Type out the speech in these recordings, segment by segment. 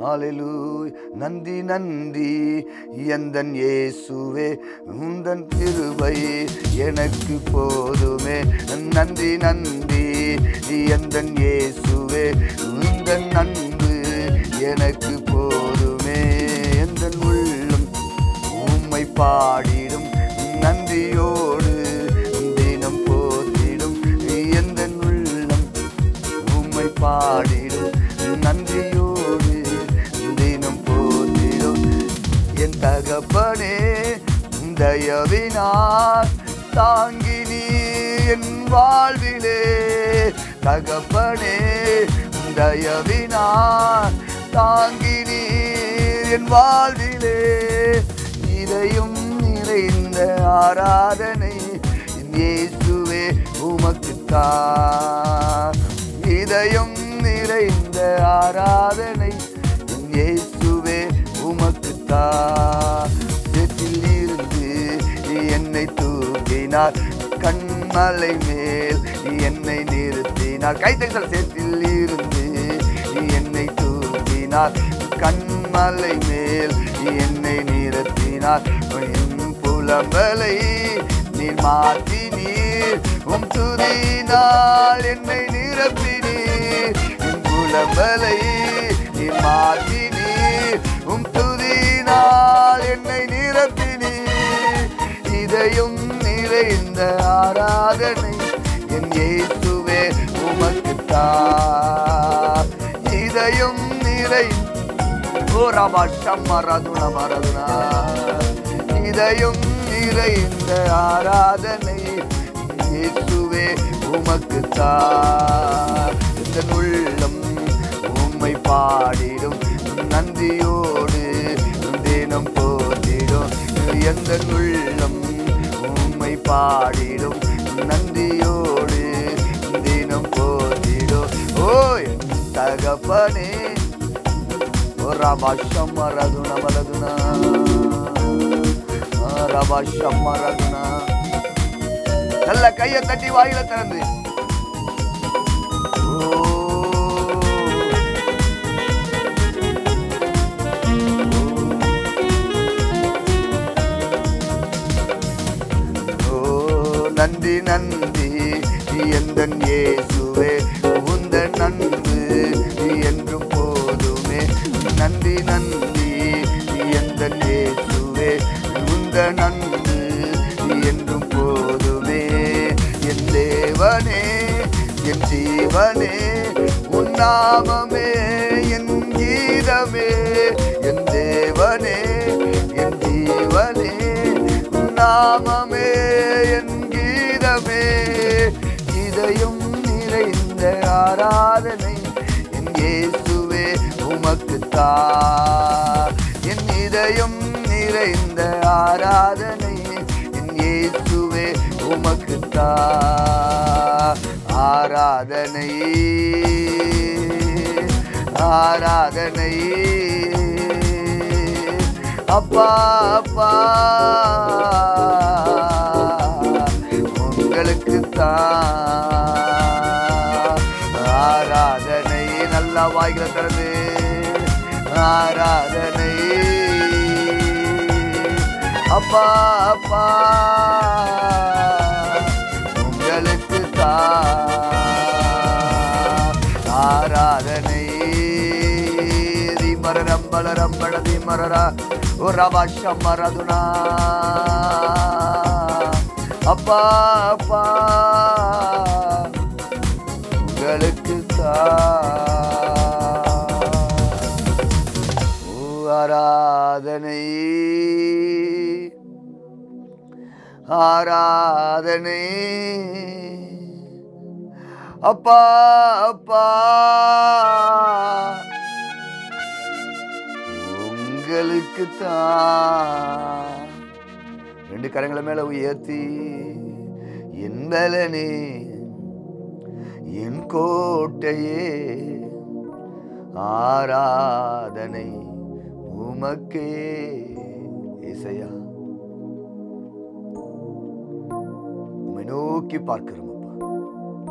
ஹalleluya நன்றி நன்றி எந்தன் இயேசுவே உந்தன் கிருபை எனக்கு போதுமே நன்றி நன்றி எந்தன் இயேசுவே உந்தன் அன்பு எனக்கு போதுமே எந்தன் உள்ளம் உம்மை பாடிடும் நன்றியோடு தினம் போற்றிடும் எந்த உள்ளம் உம்மை பாடிடும் நன்றியோடு தினம் போற்றிடும் என் தகப்பனே தயவினார் தாங்கி நீ என் வாழ்விலே தகப்பனே தயவினார் தாங்கி நீ என் வாழ்விலே இதையும் நிறைந்த ஆராதனை என் இயேசுவே உமக்குத்தான் இதயம் நிறைந்த ஆராதனை என் இயேசுவே உமக்குத்தான் சேற்றில் இருந்து என்னை தூக்கினார் கண்மலை மேல் என்னை நிறுத்தினார் கைத்தல் சேற்றில் இருந்து என்னை தூக்கினார் கண்மலை மேல் என்னை நிறுத்தினார் என் புலம்பலை நீர் மாற்றி நீர் உம் துதினால் என்னை நிரப்பினீர் என் புலம்பலை நீர் மாற்றி நீர் உம் துதினால் என்னை நிரப்பினீர் இதையும் நிறைந்த ஆராதனை என் இயேசுவே உமக்குத்தான் இதையும் நிறைந்த ஓ ரபா ஷம்மரதுன மரதுனா இதையும் நிறைந்த ஆராதனை இயேசுவே உமக்கு இந்த உள்ளம் உம்மை பாடிடும் நன்றியோடு தினம் போற்றிடும் எந்த உள்ளம் உம்மை பாடிடும் நன்றியோடு தினம் போற்றிடும் ஓ என் தகப்பனே ரபாஷம்மரதுன மலதுன ரபாஷம்மரதுன நல்ல கையை தட்டி வாயில திறந்து ஓ. ஓ, நன்றி நன்றி எந்தன் இயேசுவே உந்தன் அன்பு என்றும் போதுமே நன்றி நன்றி எந்தன் இயேசுவே உந்தன் அன்பு என்றும் போதுமே என் தேவனே என் ஜீவனே உன் நாமமே என் கீதமே என் தேவனே என் ஜீவனே உன் நாமமே என் கீதமே இதையும் நிறைந்த ஆராதனை என் இயேசுவே உமக்குத்தா என் இதயம் நிறைந்த ஆராதனை என் இயேசுவே உமக்குத்தா ஆராதனை ஆராதனை அப்பா அப்பா உங்களுக்கு ஆராதனை நல்லா வாய்களை திறந்து ஆராதனை அப்பா அப்பா உங்களுக்கு ஆராதனை மரரம்பள ரம்பள மரரா ஓ ரபாஷ மரதுனா அப்பா அப்பா உங்களுக்கு ஓ ஆராதனை ஆராதனை அப்பா அப்பா உங்களுக்கு தான் ரெண்டு கரங்களை மேல உயர்த்தி என் பலனே என் கோட்டையே ஆராதனை உமக்கே இசையா உம்மை நோக்கி பார்க்கிறோம் அப்பா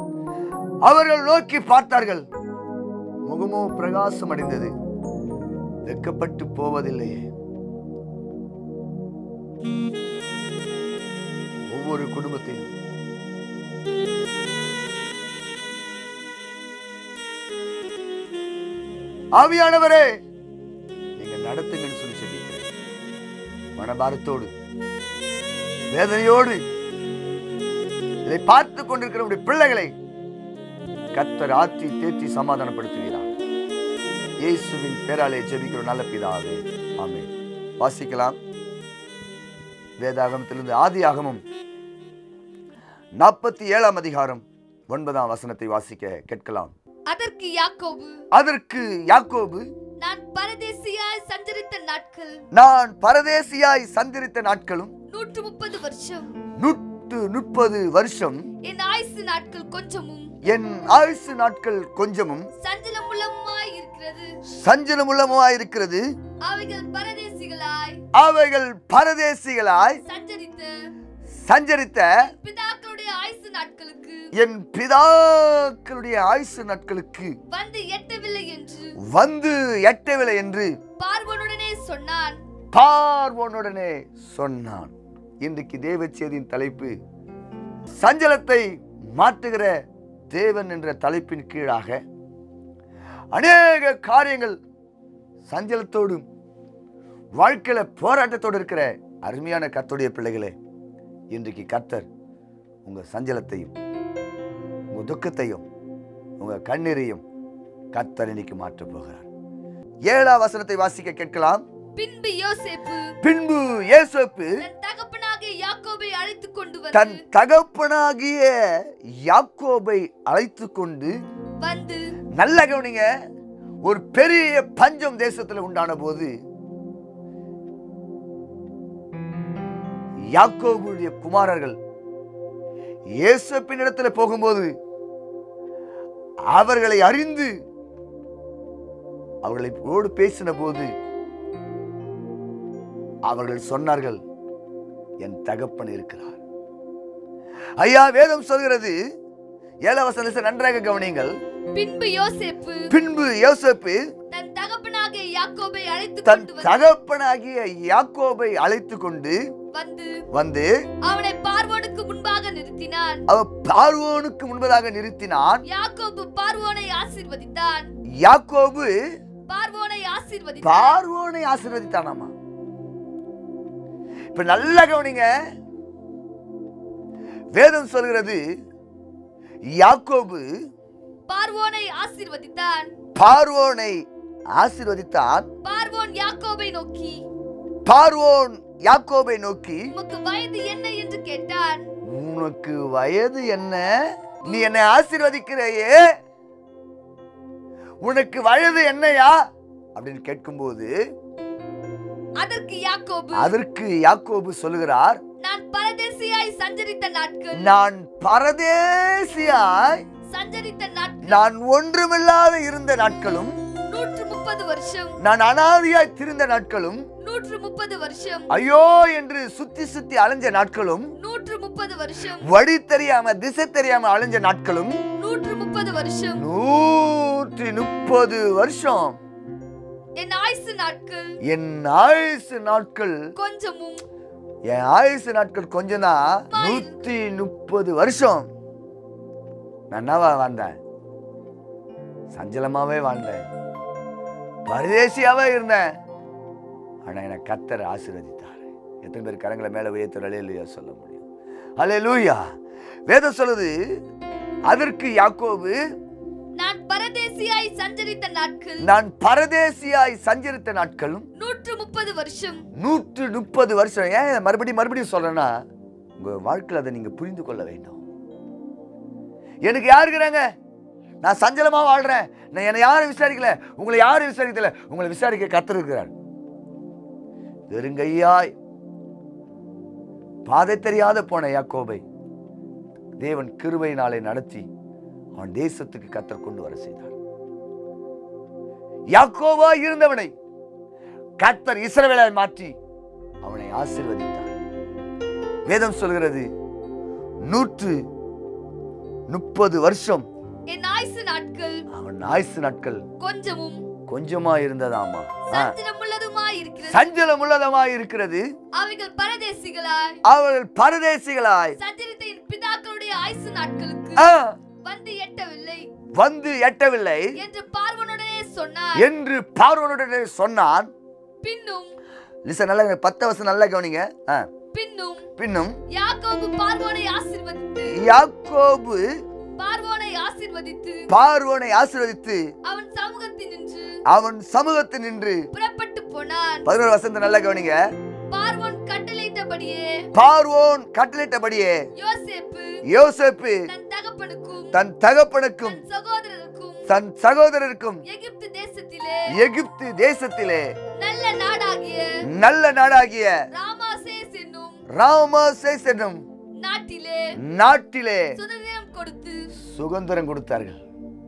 அவர்கள் நோக்கி பார்த்தார்கள் முகமோ பிரகாசம் அடைந்தது வெக்கப்பட்டு போவதில்லையே ஒவ்வொரு குடும்பத்தையும் ஆவியானவரே நீங்க நடத்துங்கன்னு சொல்லி சொல்லிக்கிறேன் மனபாரத்தோடு வேதனையோடு இதை பார்த்து கொண்டிருக்கிற உடைய பிள்ளைகளை கத்தர் ஆற்றி தேற்றி சமாதானப்படுத்துகிறார் இயேசுவின் பேராலே ஜெபிக்கிற நல்ல பிதாவே ஆமென் வாசிக்கலாம் வேதாகமத்திலிருந்து ஆதியாகமம் நாற்பத்தி ஏழாம் அதிகாரம் ஒன்பதாம் வசனத்தை வாசிக்க கேட்கலாம் அதற்கு யாக்கோபு அதற்கு யாக்கோபு நான் பரதேசியாய் சஞ்சரித்த நாட்கள் நான் பரதேசியாய் சந்திரித்த நாட்களும் நூற்று முப்பது வருஷம் நூற்று முப்பது வருஷம் என் ஆயுசு நாட்கள் கொஞ்சமும் என் ஆயுசு நாட்கள் கொஞ்சமும் சஞ்சலமுள்ளமாய் இருக்கிறது சஞ்சலமுள்ளமாயிருக்கிறது அவைகள் பரதேசிகளாய் அவைகள் பரதேசிகளாய் சஞ்சரித்த சஞ்சரித்த பிதாக்களுடைய ஆயுசு நாட்களுக்கு என் பிதாக்களுடைய ஆயுசு நாட்களுக்கு வந்து எட்டவில்லை என்று வந்து எட்டவில்லை என்று பார்வனுடனே சொன்னான் பார்வோனுடனே சொன்னான் இன்றைக்கு தேவ செய்தியின் தலைப்பு சஞ்சலத்தை மாற்றுகிற தேவன் என்ற தலைப்பின் கீழாக அநேக காரியங்கள் சஞ்சலத்தோடும் வாழ்க்கையில போராட்டத்தோடு இருக்கிற அருமையான கர்த்தருடைய பிள்ளைகளே இன்றைக்கு கர்த்தர் உங்க சஞ்சலத்தையும் உங்க துக்கத்தையும் உங்க கண்ணீரையும் கர்த்தர் இன்னைக்கு மாற்றப் போகிறார் ஏழாம் வசனத்தை வாசிக்க கேட்கலாம் பின்பு யோசேப்பு பின்பு இயேசப்பு தன் தகப்பனாகிய யாக்கோபை அழைத்துக் கொண்டு தன் வந்து தகப்பனாகிய யாக்கோபை அழைத்து கொண்டு வந்து நல்ல கவனிங்க ஒரு பெரிய பஞ்சம் தேசத்துல உண்டான போது யாக்கோபுடைய குமாரர்கள் இயேசப்பின் இடத்துல போகும்போது அவர்களை அறிந்து அவர்களை ஓடு பேசின போது அவர்கள் சொன்னார்கள் என் தகப்பன் இருக்கிறார் ஐயா வேதம் சொல்கிறது ஏழவசன நன்றாக கவனியுங்கள் பின்பு யோசேப்பு பின்பு யோசேப்பு தன் தகப்பனாகிய யாக்கோபை அழைத்துக் தன் கொண்டு வந்து தகப்பனாகிய யாக்கோபை அழைத்து கொண்டு வந்து வந்து அவனை பார்வோனுக்கு முன்பாக நிறுத்தினான் அவ பார்வோனுக்கு முன்பதாக நிறுத்தினான் யாக்கோபு பார்வோனை ஆசீர்வதித்தான் யாக்கோபு பார்வோனை ஆசீர்வதித்தான் பார்வோனை ஆசீர்வதித்தானாமா இப்ப நல்லா கவனிங்க வேதம் சொல்கிறது யாக்கோபு பார்வோனை ஆசீர்வதித்தான் பார்வோனை ஆசீர்வதித்தான் பார்வோன் யாக்கோபை நோக்கி பார்வோன் யாக்கோபை நோக்கி உமக்கு வயது என்ன என்று கேட்டான் உனக்கு வயது என்ன நீ என்னை ஆசீர்வதிக்கிறையே உனக்கு வயது என்னையா அப்படின்னு கேட்கும்போது அதற்கு யாக்கோபு அதற்கு யாக்கோபு சொல்லுகிறார் நான் பரதேசியாய் சஞ்சரித்த நாட்கள் நான் பரதேசியாய் சஞ்சரித்த நாட்கள் நான் ஒன்றுமில்லாத இருந்த நாட்களும் நூற்று முப்பது வருஷம் நான் அனாதியாய் திரிந்த நாட்களும் நூற்று முப்பது வருஷம் ஐயோ என்று சுத்தி சுத்தி அலைஞ்ச நாட்களும் நூற்று முப்பது வருஷம் வழி தெரியாம திசை தெரியாம அலைஞ்ச நாட்களும் நூற்று முப்பது வருஷம் நூற்றி முப்பது வருஷம் என் ஆயுசு நாட்கள் என் ஆயுசு நாட்கள் கொஞ்சமும் என் ஆயுசு நாட்கள் கொஞ்சம் தான் நூத்தி முப்பது வருஷம் நான் என்னவா வாழ்ந்தேன் சஞ்சலமாவே வாழ்ந்தேன் பரதேசியாவே இருந்தேன் ஆனா என்னை கத்தர் ஆசீர்வதித்தார் எத்தனை பேர் கரங்களை மேல உயர்த்த இல்லையா சொல்ல முடியும் அலே லூயா வேதம் சொல்லுது அதற்கு யாக்கோபு நான் பரதேசியாய் சஞ்சரித்த நாட்கள் நான் பரதேசியாய் சஞ்சரித்த நாட்களும் நூற்று முப்பது வருஷம் நூற்று முப்பது வருஷம் ஏன் இதை மறுபடியும் மறுபடியும் சொல்றேன்னா உங்க வாழ்க்கையில் அதை நீங்க புரிந்து கொள்ள வேண்டும் எனக்கு யார் இருக்கிறாங்க நான் சஞ்சலமா வாழ்றேன் நான் என்னை யாரும் விசாரிக்கல உங்களை யாரும் விசாரிக்கல உங்களை விசாரிக்க கத்தர் இருக்கிறார் வெறுங்கையாய் பாதை தெரியாத போன யாக்கோபை தேவன் கிருபையினாலே நடத்தி அவன் தேசத்துக்கு கத்தர் கொண்டு வர செய்தார் யாக்கோவா இருந்தவனை கர்த்தர் இஸ்ரவேலை மாற்றி அவனை ஆசீர்வதித்தார் வேதம் சொல்கிறது நூற்று முப்பது வருஷம் என் ஆயுசு நாட்கள் அவன் ஆயுசு நாட்கள் கொஞ்சமும் கொஞ்சமா இருந்ததாமா ஆ. சஞ்சலம் உள்ளதுமாய் இருக்கிறது சஞ்சலம் உள்ளதமாய் இருக்கிறது அவைகள் பரதேசிகளாய் அவர்கள் பரதேசிகளாய் சஞ்சரித்த என் பிதாக்களுடைய ஆயுசு நாட்களுக்கு ஆ, வந்து எட்டவில்லை வந்து எட்டவில்லை என்று பார்வனுடனே சொன்னார் என்று பார்வனுடனே சொன்னான் பின்னும் லிசன் நல்லா பத்து வருஷம் நல்லா கவனிங்க ஆ, பின்னும் பின்னும் யாக்கோபு பார்வோனை ஆசீர்வதித்து யாக்கோபு பார்வோனை ஆசீர்வதித்து பார்வோனை ஆசீர்வதித்து அவன் சமூகத்தில் நின்று அவன் சமூகத்தில் நின்று புறப்பட்டு போனான் பதினோரு வருஷத்தை நல்லா கவனிங்க பார்வோன் கட்டளையிட்டபடியே பார்வோன் கட்டளிட்டபடியே யோசேப்பு யோசேப்பு தன் தகப்பனுக்கும் தன் தகப்பனுக்கும் தன் சகோதரருக்கும் தன் சகோதரருக்கும் எகிப்து தேசத்திலே எகிப்து தேசத்திலே நல்ல நாடாகிய நல்ல நாடாகிய ராமாசேஸ் என்னும் ராமசேஸ் என்னும் நாட்டிலே நாட்டிலே சுதந்திரம் கொடுத்து சுதந்திரம் கொடுத்தார்கள்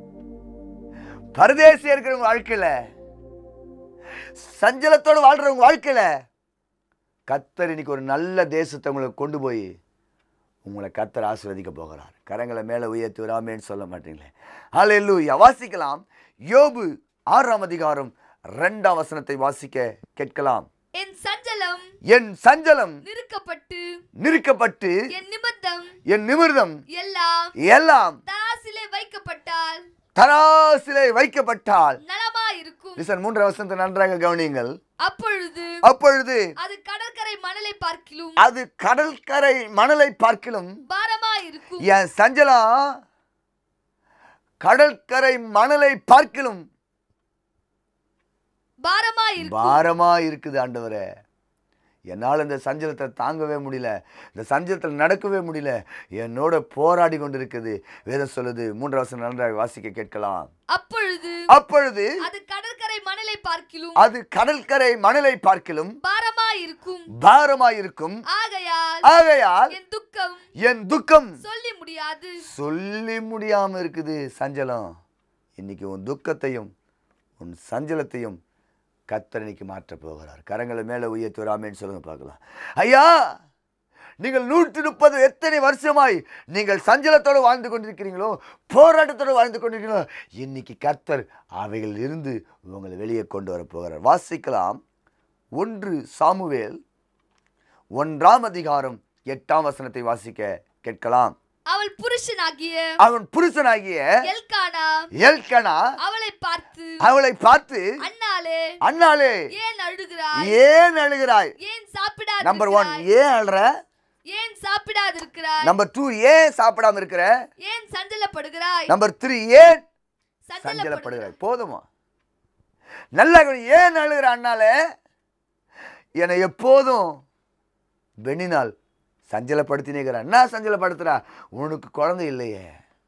பரதேசி இருக்கிறவங்க வாழ்க்கையில சஞ்சலத்தோடு வாழ்றவங்க வாழ்க்கையில கத்தர் இன்னைக்கு ஒரு நல்ல தேசத்தை உங்களுக்கு கொண்டு போய் உங்களை கத்தர் ஆசீர்வதிக்க போகிறார் கரங்களை மேலே உயர்த்தி விடாமேன்னு சொல்ல மாட்டீங்களே ஹalleluya வாசிக்கலாம் யோபு ஆறாம் அதிகாரம் ரெண்டாம் வசனத்தை வாசிக்க கேட்கலாம் என் சஞ்சலம் என் சஞ்சலம் நிறுக்கப்பட்டு நிறுக்கப்பட்டு என் நிமித்தம் என் நிமிர்தம் எல்லாம் எல்லாம் தராசிலே வைக்கப்பட்டால் தராசிலே வைக்கப்பட்டால் நலமா இருக்கும் லிசன் மூன்று வசனத்தை நன்றாக கவனியுங்கள் அப்பொழுது அப்பொழுது அது கடற்கரை மணலை பார்க்கிலும் அது கடற்கரை மணலை பார்க்கிலும் பாரமா இருக்கும் என் சஞ்சலம் கடற்கரை மணலை பார்க்கிலும் பாரமா இருக்கும் பாரமா இருக்குது ஆண்டவரே என்னால் இந்த சஞ்சலத்தை தாங்கவே முடியல இந்த சஞ்சலத்தில் நடக்கவே முடியல என்னோட போராடி கொண்டிருக்குது வேதம் சொல்லுது மூன்று வசனம் நன்றாக வாசிக்க கேட்கலாம் அப்பொழுது அப்பொழுது அது கடற்கரை மணலை பார்க்கிலும் அது கடற்கரை மணலை பார்க்கிலும் பாரமா இருக்கும் பாரமாயிருக்கும் ஆகையால் ஆகையால் என் துக்கம் என் துக்கம் சொல்லி முடியாது சொல்லி முடியாம இருக்குது சஞ்சலம் இன்னைக்கு உன் துக்கத்தையும் உன் சஞ்சலத்தையும் கத்தர் இன்னைக்கு மாற்றப் போகிறார் கரங்களை மேலே உயர்த்தி வராமேன்னு சொல்லுங்க பார்க்கலாம் ஐயா நீங்கள் நூற்றி முப்பது எத்தனை வருஷமாய் நீங்கள் சஞ்சலத்தோடு வாழ்ந்து கொண்டிருக்கிறீங்களோ போராட்டத்தோடு வாழ்ந்து கொண்டிருக்கிறீங்களோ இன்னைக்கு கர்த்தர் அவைகள் இருந்து உங்களை வெளியே கொண்டு வர போகிறார் வாசிக்கலாம் ஒன்று சாமுவேல் ஒன்றாம் அதிகாரம் எட்டாம் வசனத்தை வாசிக்க கேட்கலாம் அவள் புருஷனாகிய அவன் புருஷனாகிய எல்கானா எல்கனா அவளை பார்த்து அவளை பார்த்து அண்ணாலே அண்ணாளே ஏன் அழுகிறாய் ஏன் அழுகிறாய் ஏன் சாப்பிடாது நம்பர் ஒன் ஏன் அழுற ஏன் சாப்பிடாது இருக்கிறாய் நம்பர் டூ ஏன் சாப்பிடாம இருக்கிற ஏன் சஞ்சலப்படுகிறாய் நம்பர் த்ரீ ஏன் சஞ்சலப்படுகிறாய் சஞ்சலப்படுகிறாய் போதுமா நல்லா கவனி. ஏன் அழுகிற அண்ணாலே என்னை எப்போதும் பெண்ணினால் சஞ்சலப்படுத்தினேங்கிற என்ன சஞ்சலப்படுத்துறா உனக்கு குழந்தை இல்லையே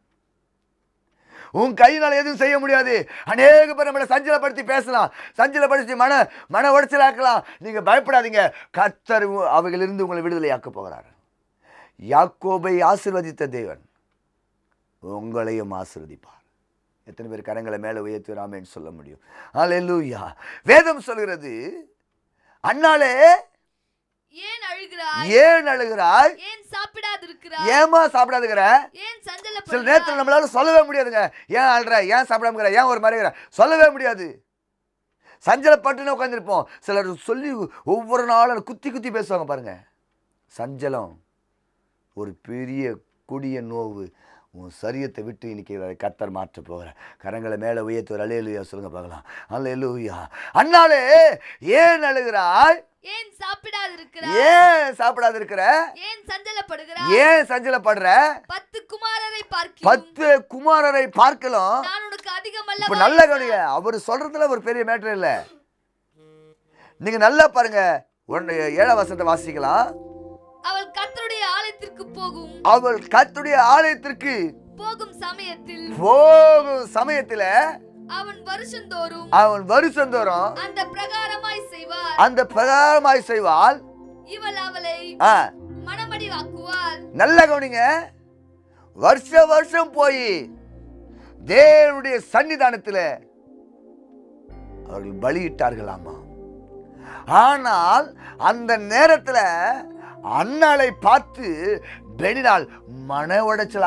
உன் கையினால் எதுவும் செய்ய முடியாது அநேக பேர் நம்மளை சஞ்சலப்படுத்தி பேசலாம் சஞ்சலப்படுத்தி மன மன உடைச்சலாக்கலாம் நீங்கள் பயப்படாதீங்க கத்தர் உ- அவைகளிலிருந்து உங்களை விடுதலையாக்க போகிறார் யாக்கோபை ஆசீர்வதித்த தேவன் உங்களையும் ஆசீர்வதிப்பார் எத்தனை பேர் கரங்களை மேலே உயர்த்தி ராமேன்னு சொல்ல முடியும் அல்லேலூயா வேதம் சொல்கிறது அண்ணாலே ஏன் அழுகிறாய் ஏன் அழுகிறாய் ஏன் சாப்பிடாது இருக்கிறாய் ஏமா சாப்பிடாதுங்கிற ஏன் சில சஞ்சலப்படுகிறாய் நேரத்தில் நம்மளால சொல்லவே முடியாதுங்க ஏன் அழுற ஏன் சாப்பிடாமங்கிற ஏன் ஒரு மாதிரி இருக்கிற? சொல்லவே முடியாது சஞ்சலப்பட்டுன்னு உட்காந்துருப்போம் சிலர் சொல்லி ஒவ்வொரு நாளும் குத்தி குத்தி பேசுவாங்க பாருங்க சஞ்சலம் ஒரு பெரிய கொடிய நோவு உன் சரியத்தை விட்டு இன்னைக்கு இதை கத்தர் மாற்ற போகிற கரங்களை மேலே உயர்த்தி ஒரு அலையலுயா சொல்லுங்க பார்க்கலாம் அல்லேலூயா அண்ணாலே ஏன் அழுகிறாய் ஏன் சாப்பிடாது இருக்கிறாய் ஏன் சாப்பிடாது இருக்கிற ஏன் சஞ்சலப்படுகிறாய் ஏன் சஞ்சலப்படுற பத்து குமாரரை பார்க்கிறோம் பத்து குமாரரை பார்க்கலாம் நான் உனக்கு இப்ப அதிகமல்ல நல்ல கவனிங்க அவர் சொல்றதுல ஒரு பெரிய மேட்டர் இல்ல நீங்க நல்லா பாருங்க ஒன்று ஏழாம் வசனத்தை வாசிக்கலாம் அவள் கர்த்தருடைய ஆலயத்திற்கு போகும் அவள் கத்துடைய ஆலயத்திற்கு போகும் சமயத்தில் போகும் சமயத்துல அவன் வருஷந்தோறும் அவன் வருஷந்தோறும் அந்த பிரகாரமாய் செய்வார் அந்த பிரகாரமாய் செய்வாள் இவள் அவளை ஆ, மனமடிவாக்குவாள் நல்ல கவனிங்க வருஷ வருஷம் போய் தேவனுடைய சன்னிதானத்தில் அவர்கள் பலியிட்டார்களாமா ஆனால் அந்த நேரத்தில் அண்ணாளை பார்த்து பெனினால் மன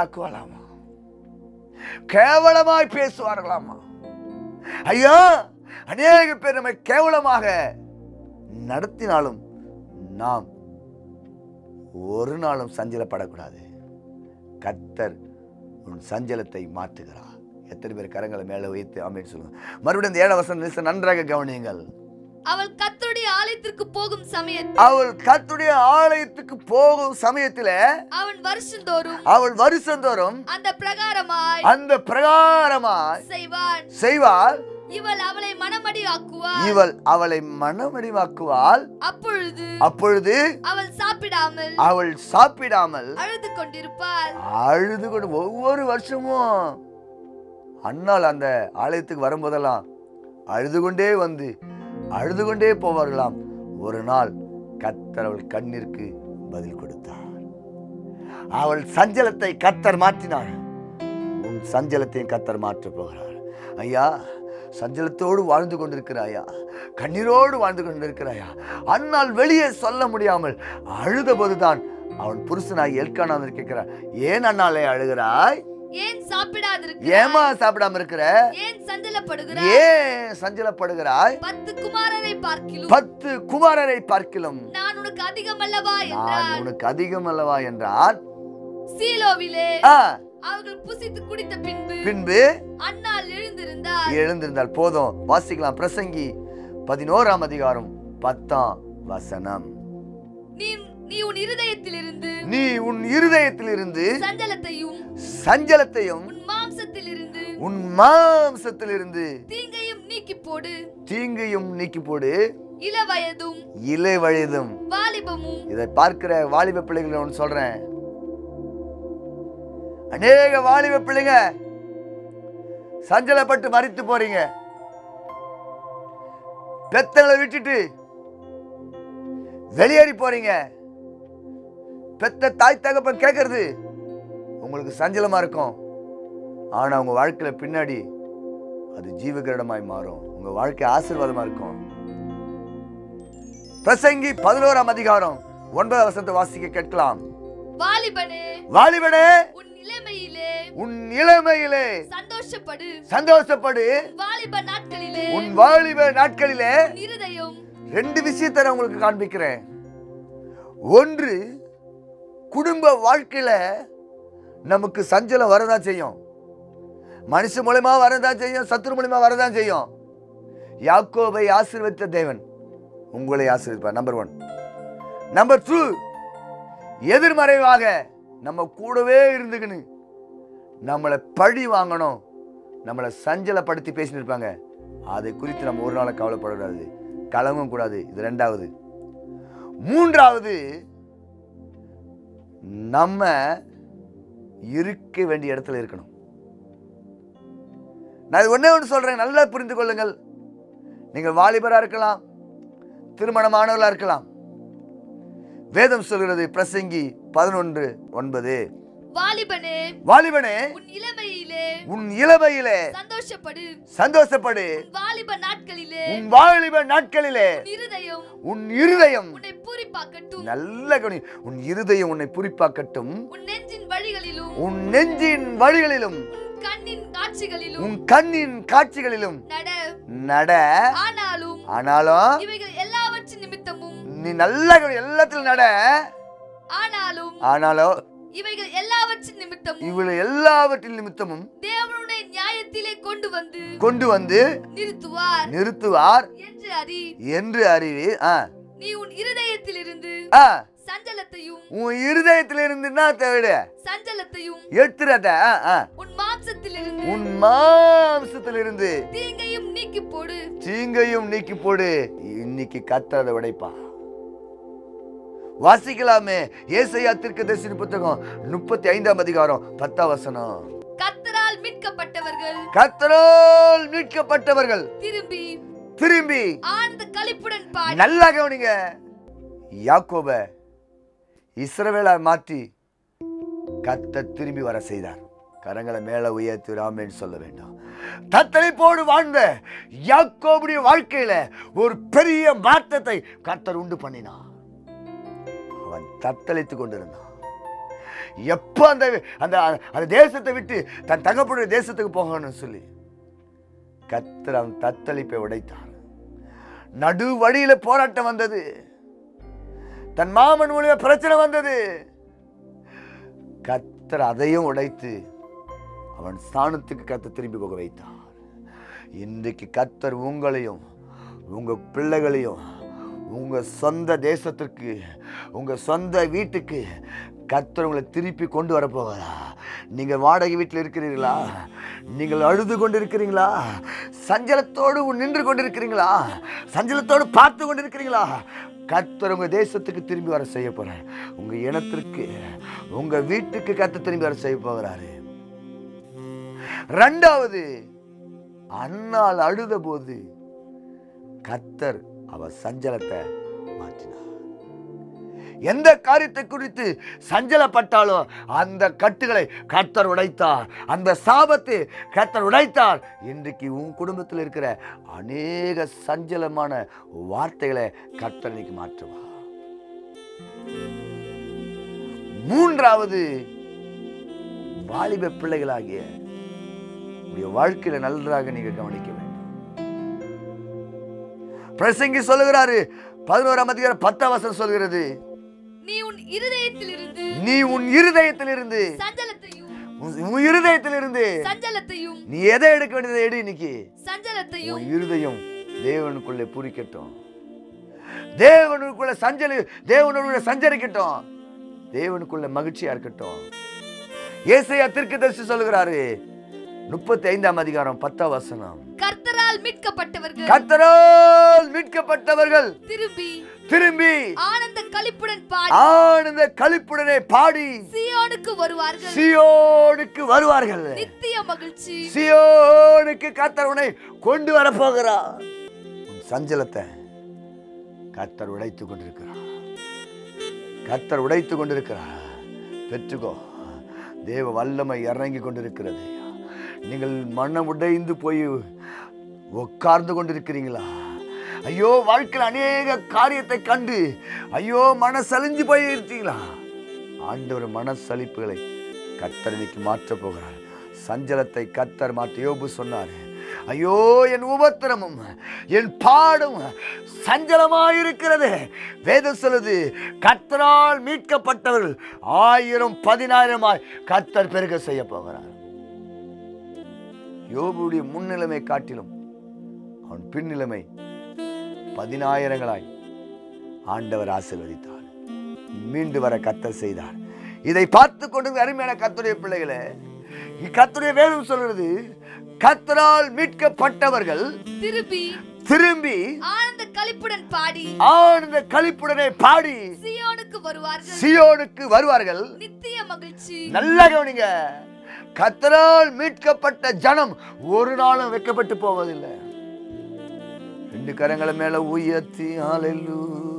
உடைச்சலாக்குவாளாமா கேவலமாய் பேசுவார்களாமா ஐயா அநேக பேர் நம்மை கேவலமாக நடத்தினாலும் நாம் ஒரு நாளும் சஞ்சலப்படக்கூடாது கர்த்தர் உன் சஞ்சலத்தை மாற்றுகிறார் எத்தனை பேர் கரங்களை மேலே வைத்து ஆமென் சொல்லுங்க மறுபடியும் இந்த ஏழாம் வசனம் listen, நன்றாக கவனியுங்கள் அவள் கர்த்தருடைய ஆலயத்திற்கு போகும் சமயத்தில் அவள் கர்த்தருடைய ஆலயத்துக்கு போகும் சமயத்துல அவன் வருஷந்தோறும் அவள் வருஷந்தோறும் அந்த பிரகாரமாய் அந்த பிரகாரமாய் செய்வான் செய்வாள் இவள் அவளை மனமடி ஆக்குவாள் இவள் அவளை மனமடிவாக்குவாள் அப்பொழுது அப்பொழுது அவள் சாப்பிடாமல் அவள் சாப்பிடாமல் அழுது கொண்டிருப்பாள் அழுது கொண்டு ஒவ்வொரு வருஷமும் அண்ணாள் அந்த ஆலயத்துக்கு வரும்போதெல்லாம் அழுது கொண்டே வந்து அழுது கொண்டே போவார்களாம் ஒரு நாள் கத்தர் அவள் கண்ணிற்கு பதில் கொடுத்தார் அவள் சஞ்சலத்தை கத்தர் மாற்றினார் உன் சஞ்சலத்தையும் கத்தர் மாற்றப் போகிறார் ஐயா சஞ்சலத்தோடு வாழ்ந்து கொண்டிருக்கிறாயா கண்ணீரோடு வாழ்ந்து கொண்டிருக்கிறாயா அன்னால் வெளியே சொல்ல முடியாமல் அழுத போதுதான் அவன் புருஷனாய் எல்கானா வந்து கேட்கிறார் ஏன் அண்ணாலே அழுகிறாய் ஏன் சாப்பிடாதிருக்க ஏமா சாப்பிடாம இருக்கிற ஏன் சஞ்சலப்படுகிறாய் ஏன் சஞ்சலப்படுகிறாய் பத்து குமாரரை பார்க்கிலும் பத்து குமாரரை பார்க்கிலும் நான் உனக்கு அதிகம் அல்லவா நான் என்றான் உனக்கு அதிகம் அல்லவா என்றான் சீலோவிலே ஆ, அவர்கள் புசித்து குடித்த பின்பு பின்பு அன்னாள் எழுந்திருந்தார் எழுந்திருந்தால் போதும் வாசிக்கலாம் பிரசங்கி பதினோராம் அதிகாரம் பத்தாம் வசனம் நீ நீ உன் இருதயத்திலிருந்து நீ உன் இருதயத்திலிருந்து சஞ்சலத்தையும் சஞ்சலத்தையும் உன் மாம்சத்திலிருந்து உன் மாம்சத்திலிருந்து தீங்கையும் நீக்கி போடு தீங்கையும் நீக்கி போடு இளவயதும் இலை வயதும் வாலிபமும் இதை பார்க்கிற வாலிப பிள்ளைகளை ஒன்று சொல்றேன் அநேக வாலிப பிள்ளைங்க சஞ்சலப்பட்டு மறித்து போறீங்க பெத்தங்களை விட்டுட்டு வெளியேறி போறீங்க பெத்த தாய் தகப்பன் கேட்கறது உங்களுக்கு சஞ்சலமா இருக்கும் ஆனா உங்க வாழ்க்கையில பின்னாடி அது ஜீவகிரடமாய் மாறும் உங்க வாழ்க்கை ஆசீர்வாதமா இருக்கும் பிரசங்கி பதினோராம் அதிகாரம் ஒன்பதாம் வசனத்தை வாசிக்க கேட்கலாம் வாலிபனே வாலிபனே உன் இளமையிலே உன் இளமையிலே சந்தோஷப்படு சந்தோஷப்படு வாலிப நாட்களிலே உன் வாலிப நாட்களிலே உன் இருதயம் ரெண்டு விஷயத்தை நான் உங்களுக்கு காண்பிக்கிறேன் ஒன்று குடும்ப வாழ்க்கையில நமக்கு சஞ்சலம் வரதான் செய்யும் மனுஷ மூலயமா வரதான் செய்யும் சத்துரு மூலயமா வரதான் செய்யும் யாக்கோபை ஆசீர்வதித்த தேவன் உங்களை ஆசீர்வதிப்பார் நம்பர் ஒன் நம்பர் டூ எதிர்மறைவாக நம்ம கூடவே இருந்துக்கின்னு நம்மளை பழி வாங்கணும் நம்மளை சஞ்சலப்படுத்தி பேசின்னு இருப்பாங்க அதை குறித்து நம்ம ஒரு நாள் கவலைப்படக்கூடாது கலங்கவும் கூடாது இது ரெண்டாவது மூன்றாவது நம்ம இருக்க வேண்டிய இடத்துல இருக்கணும் நான் இது ஒண்ணே ஒன்று சொல்றேன் நல்லா புரிந்து கொள்ளுங்கள் நீங்கள் வாலிபரா இருக்கலாம் திருமணமானவர்களா இருக்கலாம் வேதம் சொல்கிறது பிரசங்கி பதினொன்று ஒன்பது வாலிபனே வாலிபனே உன் இளமையிலே உன் இளமையிலே சந்தோஷப்படு சந்தோஷப்படு உன் வாலிப நாட்களிலே உன் வாலிப நாட்களிலே உன் இருதயம் உன் இருதயம் உன்னை பூரிப்பாக்கட்டும் நல்ல கவனி உன் இருதயம் உன்னை குறிப்பாக்கட்டும் உன் நெஞ்சின் வழிகளிலும் உன் நெஞ்சின் வழிகளிலும் உன் கண்ணின் காட்சிகளிலும் உன் கண்ணின் காட்சிகளிலும் நட நட ஆனாலும் ஆனாலும் இவைகள் எல்லாவற்றின் நிமித்தமும் நீ நல்ல கவனி எல்லாத்திலும் நட ஆனாலும் ஆனாலும் இவைகள் எல்லாவற்றின் நிமித்தமும் இவளை எல்லாவற்றின் நிமித்தமும் தேவனுடைய நியாயத்திலே கொண்டு வந்து கொண்டு வந்து நிறுத்துவார் நிறுத்துவார் என்று அறி என்று அறிவி ஆ நீ உன் இருதயத்திலிருந்து ஆ சஞ்சலத்தையும் உன் இருதயத்திலிருந்து என்ன தேவை சஞ்சலத்தையும் எடுத்துறத ஆ, ஆ. உன் மாம்சத்திலிருந்து உன் மாம்சத்திலிருந்து தீங்கையும் நீக்கி போடு தீங்கையும் நீக்கி போடு இன்னைக்கு கத்தரத உடைப்பா வாசிக்கலாமே ஏசையா தீர்க்கதரிசன புத்தகம் முப்பத்தி ஐந்தாம் அதிகாரம் பத்தாம் வசனம் கர்த்தரால் மீட்கப்பட்டவர்கள் கத்தரால் மீட்கப்பட்டவர்கள் திரும்பி திரும்பி ஆழ்ந்த களிப்புடன் பாடி நல்லா கவனிங்க யாக்கோப இஸ்ரவேலா மாற்றி கத்த திரும்பி வர செய்தார் கரங்களை மேல உயர்த்தி ராமேன்னு சொல்ல வேண்டாம் தத்தளிப்போடு வாழ்ந்த யாக்கோபுடைய வாழ்க்கையில ஒரு பெரிய மாற்றத்தை கர்த்தர் உண்டு பண்ணினான் அவன் தத்தளித்து கொண்டிருந்தான் எப்போ அந்த அந்த அந்த தேசத்தை விட்டு தன் தகப்பனுடைய தேசத்துக்கு போகணும்னு சொல்லி கத்தர் அவன் தத்தளிப்பை உடைத்தார் நடு வழியில போராட்டம் வந்தது தன் மாமன் மூலியமா பிரச்சனை வந்தது கத்தர் அதையும் உடைத்து அவன் ஸ்தானத்துக்கு கத்த திரும்பி போக வைத்தார் இன்றைக்கு கத்தர் உங்களையும் உங்க பிள்ளைகளையும் உங்க சொந்த தேசத்திற்கு உங்க சொந்த வீட்டுக்கு கத்தர் உங்களை திருப்பி கொண்டு வரப்போகிறா நீங்கள் வாடகை வீட்டில் இருக்கிறீர்களா நீங்கள் அழுது கொண்டு இருக்கிறீங்களா சஞ்சலத்தோடு நின்று கொண்டு இருக்கிறீங்களா சஞ்சலத்தோடு பார்த்து கொண்டு இருக்கிறீங்களா கத்தர் உங்க தேசத்துக்கு திரும்பி வர செய்ய போறார் உங்க இனத்திற்கு உங்க வீட்டுக்கு கத்த திரும்பி வர செய்ய போகிறாரு ரெண்டாவது அண்ணால் அழுத போது கத்தர் அவர் சஞ்சலத்தை மாற்றினார் எந்த காரியத்தை குறித்து சஞ்சலப்பட்டாலோ அந்த கட்டுகளை கத்தர் உடைத்தார் அந்த சாபத்தை கத்தர் உடைத்தார் இன்றைக்கு உன் குடும்பத்தில் இருக்கிற அநேக சஞ்சலமான வார்த்தைகளை கத்தர் இன்னைக்கு மாற்றுவார் மூன்றாவது வாலிப பிள்ளைகளாகிய உடைய வாழ்க்கையில நன்றாக நீங்க கவனிக்க வேண்டும் பிரசங்கி சொல்லுகிறாரு பதினோராம் அதிகாரம் பத்தாம் வசனம் சொல்கிறது நீ உன் இருதயத்திலிருந்து நீ உன் இருதயத்திலிருந்து சஞ்சலத்தையும் உன் உன் இருதயத்திலிருந்து சஞ்சலத்தையும் நீ எதை எடுக்க வேண்டியதை எடு இன்னைக்கு சஞ்சலத்தையும் உன் இருதயம் தேவனுக்குள்ளே பூரிக்கட்டும் தேவனுக்குள்ள சஞ்சலி தேவனுக்குள்ள சஞ்சரிக்கட்டும் தேவனுக்குள்ள மகிழ்ச்சியா இருக்கட்டும் ஏசையா தீர்க்கதரிசி சொல்லுகிறாரு முப்பத்தி ஐந்தாம் அதிகாரம் பத்தாம் வசனம் கர்த்தரால் மீட்கப்பட்டவர்கள் கத்தரால் மீட்கப்பட்டவர்கள் திரும்பி திரும்பி ஆனந்த களிப்புடன் பாடி ஆனந்த களிப்புடனே பாடி சியோனுக்கு வருவார்கள் சியோனுக்கு வருவார்கள் நித்திய மகிழ்ச்சி சியோனுக்கு கத்தர் உன்னை கொண்டு வர போகிறார் உன் சஞ்சலத்தை கத்தர் உடைத்து கொண்டிருக்கிறார் கத்தர் உடைத்து கொண்டிருக்கிறார் பெற்றுக்கோ தேவ வல்லமை இறங்கி கொண்டிருக்கிறது நீங்கள் மனம் உடைந்து போய் உட்கார்ந்து கொண்டிருக்கிறீங்களா ஐயோ வாழ்க்கையில் அநேக காரியத்தை கண்டு ஐயோ மனசலிஞ்சு போய் இருக்கீங்களா ஆண்டவர் மனசலிப்புகளை கத்தர் இன்னைக்கு மாற்றப் போகிறார் சஞ்சலத்தை கத்தர் மாற்ற யோபு சொன்னார் ஐயோ என் உபத்திரமும் என் பாடும் சஞ்சலமாயிருக்கிறது வேதம் சொல்லுது கத்தரால் மீட்கப்பட்டவர்கள் ஆயிரம் பதினாயிரமாய் கத்தர் பெருக செய்ய போகிறார் யோபுடைய முன்னிலைமை காட்டிலும் அவன் பின்னிலைமை பதினாயிரங்களாய் ஆண்டவர் ஆசீர்வதித்தார் மீண்டு வர கத்தர் செய்தார் இதை பார்த்து கொண்டு அருமையான கத்துடைய பிள்ளைகளே கத்துடைய வேதம் சொல்றது கத்தரால் மீட்கப்பட்டவர்கள் திரும்பி திரும்பி ஆனந்த களிப்புடன் பாடி ஆனந்த களிப்புடனே பாடி சியோனுக்கு வருவார்கள் சியோனுக்கு வருவார்கள் நித்திய மகிழ்ச்சி நல்லா கவனிங்க கத்தரால் மீட்கப்பட்ட ஜனம் ஒரு நாளும் வைக்கப்பட்டு போவதில்லை ரெண்டு கரங்களை மேல உயர்த்தி ஆளெல்லு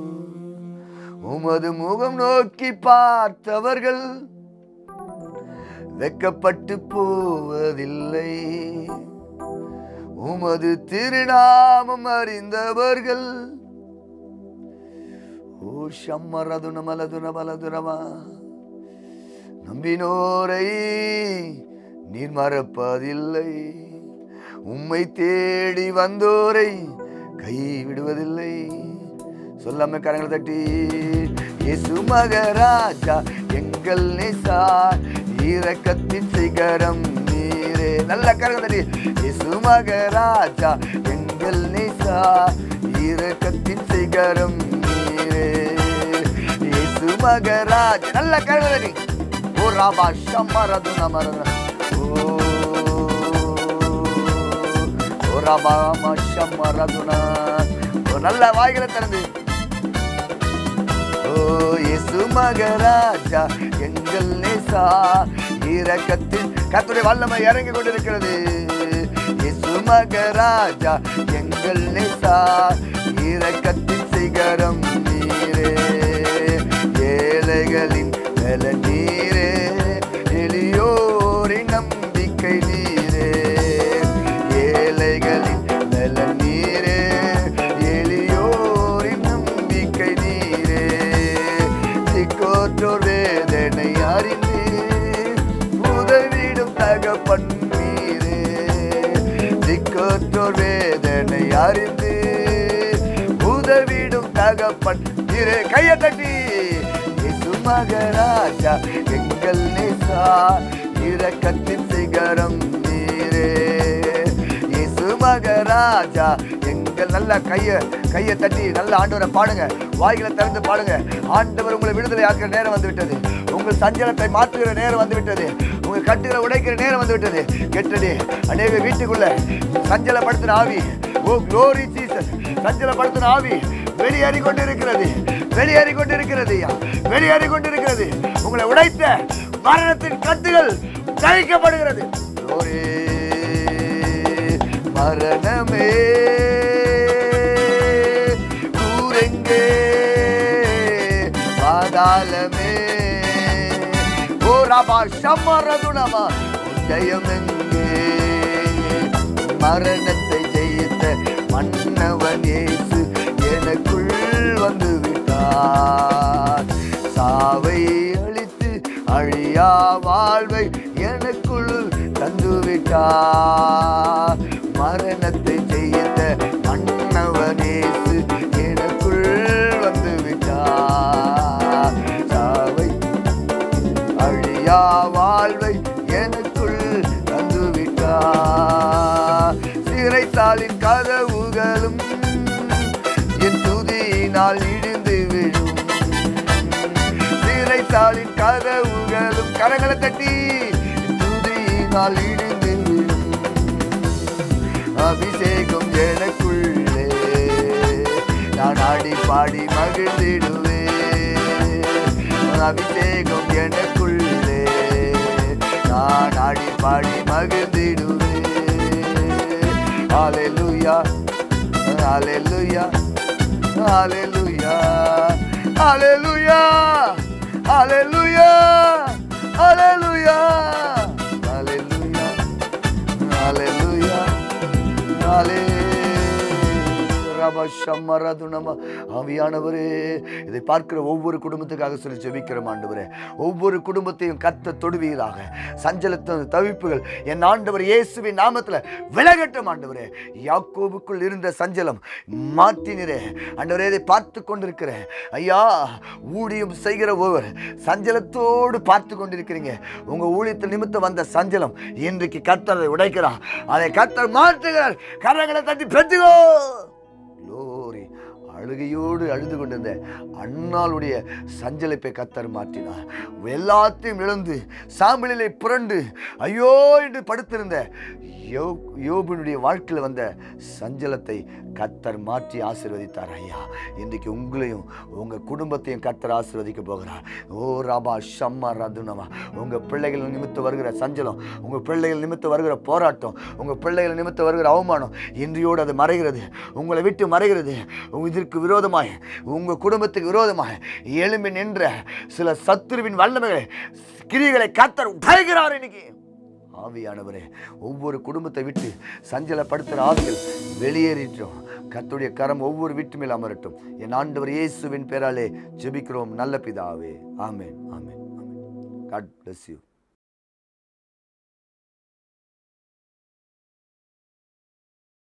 உமது முகம் நோக்கி பார்த்தவர்கள் வெக்கப்பட்டு போவதில்லை உமது திருநாமம் அறிந்தவர்கள் ஓ ஷம்மரதுன மலதுன மலதுரமா நம்பினோரை நீர் மறப்பதில்லை உம்மை தேடி வந்தோரை கைவிடுவதில்லை சொல்லாம கரங்களை தட்டி இயேசு மகராஜா எங்கள் நேசா இரக்கத்தின் சிகரம் நீரே நல்ல கரங்களை தட்டி இயேசு மகராஜா எங்கள் நேசா இரக்கத்தின் சிகரம் நீரே இயேசு மகராஜ் நல்ல கரங்களை தட்டி ஓ ராபா ஷம்மரது நமரது ஓ ஓ ராபா ஷம்மரதுனா ஓ நல்ல வாய்களை திறந்து ஓ இயேசு மகராஜா எங்கள் நேசா இரக்கத்தில் கர்த்தருடைய வல்லமை இறங்கி கொண்டிருக்கிறது இயேசு மகராஜா எங்கள் நேசா இரக்கத்தின் சிகரம் நீரே ஏழைகளின் பல நீரே எளியோரின் நம்பிக்கை நீரே ஏழைகளின் பல நீரே எளியோரின் நம்பிக்கை நீரே சிக்கோற்றோர் வேதனை அறிந்து உதவிடும் தகப்பன் நீரே சிக்கோற்றோர் அறிந்து உதவிடும் தகப்பன் இரு கையை தட்டி இயேசு மகராஜா எங்கள் நேசா இரக்கத்தின் சிகரம் நீரே இயேசு மகராஜா எங்கள் நல்ல கைய கையை தட்டி நல்ல ஆண்டவரை பாடுங்க வாய்களை திறந்து பாடுங்க ஆண்டவர் உங்களை விடுதலை ஆக்குற நேரம் வந்து விட்டது உங்கள் சஞ்சலத்தை மாற்றுகிற நேரம் வந்து விட்டது உங்க கட்டுகளை உடைக்கிற நேரம் வந்து விட்டது கெட்டடி அநேக வீட்டுக்குள்ள சஞ்சலப்படுத்தின ஆவி ஓ க்ளோரி ஜீசஸ் சஞ்சலப்படுத்தின ஆவி வெளியேறி கொண்டிருக்கிறது வெளியேறி கொண்டிருக்கிறது ஐயா வெளியேறி கொண்டிருக்கிறது உங்களை உடைத்த மரணத்தின் கட்டுகள் தழிக்கப்படுகிறது Glory. மரணமே கூரெங்கே பாதாளமே ஓ ராபா சம்மரதுணமா ஜெயம் எங்கே மரணத்தை ஜெயித்த மன்னவன் இயேசு எனக்குள் வந்து விட்டார் சாவை அழித்து அழியா வாழ்வை எனக்குள் தந்து விட்டார் மரணத்தை ஜெயித்த மன்னவன் இயேசு எனக்குள் வந்து விட்டார் சாவை அழியா வாழ்வை எனக்குள் தந்து விட்டார் சிறைத்தாளின் கதவுகளும் என் துதியினால் இடிந்து விழும் சிறைத்தாளின் கதவுகளும் கரங்களை தட்டி என் துதியினால் இடிந்து விழும் அபிஷேகம் எனக்குள்ளே நான் ஆடி பாடி மகிழ்ந்திடுவேன் அபிஷேகம் எனக்குள்ளே நான் ஆடி பாடி மகிழ்ந்திடுவேன் ஹalleluya ஹalleluya ஹalleluya ஹalleluya ஹalleluya ஹalleluya ஹalleluya ஹalleluya ரபஷம்மரதுணம ஆவியானவரே இதை பார்க்கிற ஒவ்வொரு குடும்பத்துக்காக சொல்லி ஜெபிக்கிறோம் ஆண்டவரே ஒவ்வொரு குடும்பத்தையும் கத்த தொடுவீராக சஞ்சலத்தின் தவிப்புகள் என் ஆண்டவர் இயேசுவின் நாமத்தில் விலகட்டும் ஆண்டவரே யாக்கோபுக்குள் இருந்த சஞ்சலம் மாற்றினரே ஆண்டவரே இதை பார்த்து கொண்டிருக்கிறேன் ஐயா ஊழியம் செய்கிற ஒருவர் சஞ்சலத்தோடு பார்த்து கொண்டிருக்கிறீங்க உங்க ஊழியத்தில் நிமித்தம் வந்த சஞ்சலம் இன்றைக்கு கர்த்தரை உடைக்கிறார் அதை கர்த்தர் மாற்றுகிறார் கரங்களை தட்டி பெற்றுகோ Glory. அழுகையோடு அழுது கொண்டிருந்த அண்ணாளுடைய சஞ்சலிப்பை கத்தர் மாற்றினார் எல்லாத்தையும் இழந்து சாம்பலிலே புரண்டு ஐயோ என்று படுத்திருந்த யோ யோபனுடைய வாழ்க்கையில் வந்த சஞ்சலத்தை கத்தர் மாற்றி ஆசீர்வதித்தார் ஐயா இன்றைக்கு உங்களையும் உங்கள் குடும்பத்தையும் கத்தர் ஆசீர்வதிக்க போகிறார் ஓ ராபா ஷம்மா ரதுனமா உங்கள் பிள்ளைகள் நிமித்தம் வருகிற சஞ்சலம் உங்கள் பிள்ளைகள் நிமித்தம் வருகிற போராட்டம் உங்கள் பிள்ளைகள் நிமித்தம் வருகிற அவமானம் இன்றையோடு அது மறைகிறது உங்களை விட்டு மறைகிறது உங்க இதற்கு விரோதமாய் உங்கள் குடும்பத்துக்கு விரோதமாய் எழும்பி நின்ற சில சத்துருவின் வல்லமைகளை கிரிகளை கத்தர் உடைகிறார் இன்னைக்கு ஆவியானவரே ஒவ்வொரு குடும்பத்தை விட்டு சஞ்சலப்படுத்துகிற ஆவிகள் வெளியேறிட்டோம் கர்த்தருடைய கரம் ஒவ்வொரு வீட்டு மேல் அமரட்டும் என் ஆண்டவர் இயேசுவின் பேராலே ஜெபிக்கிறோம் நல்ல பிதாவே ஆமென் ஆமென் ஆமென் காட் bless you